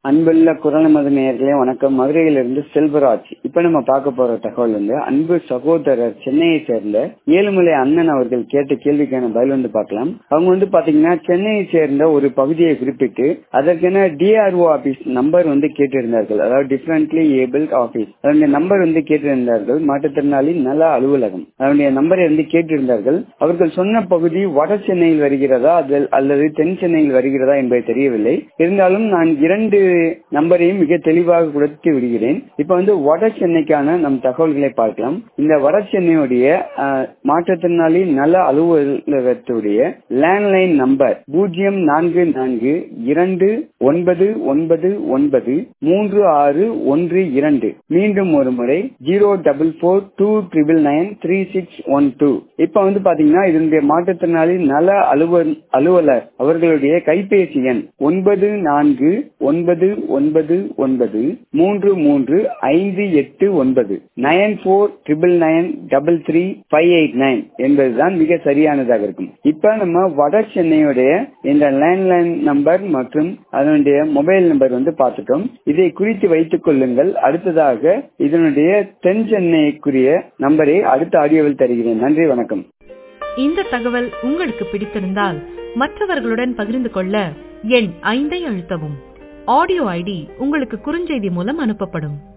அன்புள்ள குரல் மத நேயர்களே வணக்கம் மதுரையிலிருந்து செல்வராஜ் இப்ப நம்ம பார்க்க போற தகவல் வந்து அன்பு சகோதரர் சென்னையை சேர்ந்த ஏழுமலை அண்ணன் அவர்கள் கேட்ட கேள்விக்கான பதில் வந்து பார்க்கலாம் அவங்க வந்து பாத்தீங்கன்னா சென்னையை சேர்ந்த ஒரு பகுதியை குறிப்பிட்டு அதற்கென டிஆர்ஓ ஆபீஸ் நம்பர் வந்து கேட்டிருந்தார்கள் அதாவது டிஃபரெண்ட்லி ஏபிள் ஆபீஸ் அதனுடைய நம்பர் வந்து கேட்டிருந்தார்கள் மாற்றுத்திறனாளி நல அலுவலகம் அதனுடைய நம்பரை வந்து கேட்டிருந்தார்கள் அவர்கள் சொன்ன பகுதி வட சென்னையில் வருகிறதா அதில் அல்லது தென் சென்னையில் வருகிறதா என்பது தெரியவில்லை இருந்தாலும் நான் இரண்டு நம்பரையும் மிக தெளிவாக கொடுத்து விடுகிறேன் இப்ப வந்து வட சென்னைக்கான நம் தகவல்களை பார்க்கலாம் இந்த வட சென்னையுடைய மாற்றுத்திறனாளி நல அலுவலகத்துடைய லேண்ட்லைன் நம்பர் பூஜ்ஜியம் நான்கு நான்கு இரண்டு ஒன்பது ஒன்பது ஒன்பது மூன்று ஆறு ஒன்று இரண்டு மீண்டும் ஒரு முறை zero double four two triple nine three six one two இப்ப வந்து பாத்தீங்கன்னா இதனுடைய மாற்றுத்திறனாளி நல அலுவலர் அவர்களுடைய கைபேசி எண் ஒன்பது நான்கு ஒன்பது ஒன்பது ஒன்பது மூன்று மூன்று ஐந்து எட்டு ஒன்பது nine four triple nine double three five eight nine என்பதுதான் மிக சரியானதாக இருக்கும் இப்ப நம்ம வட சென்னையுடைய இந்த லேண்ட்லைன் நம்பர் மற்றும் அதனுடைய மொபைல் நம்பர் வந்து பார்த்துட்டோம் இதை குறித்து வைத்துக் கொள்ளுங்கள் அடுத்ததாக இதனுடைய தென் சென்னைக்குரிய நம்பரை அடுத்த ஆடியோவில் தருகிறேன் நன்றி வணக்கம் இந்த தகவல் உங்களுக்கு பிடித்திருந்தால் மற்றவர்களுடன் பகிர்ந்து கொள்ள எண் ஐந்தை அழுத்தவும் ஆடியோ ஐடி உங்களுக்கு குறுஞ்செய்தி மூலம் அனுப்பப்படும்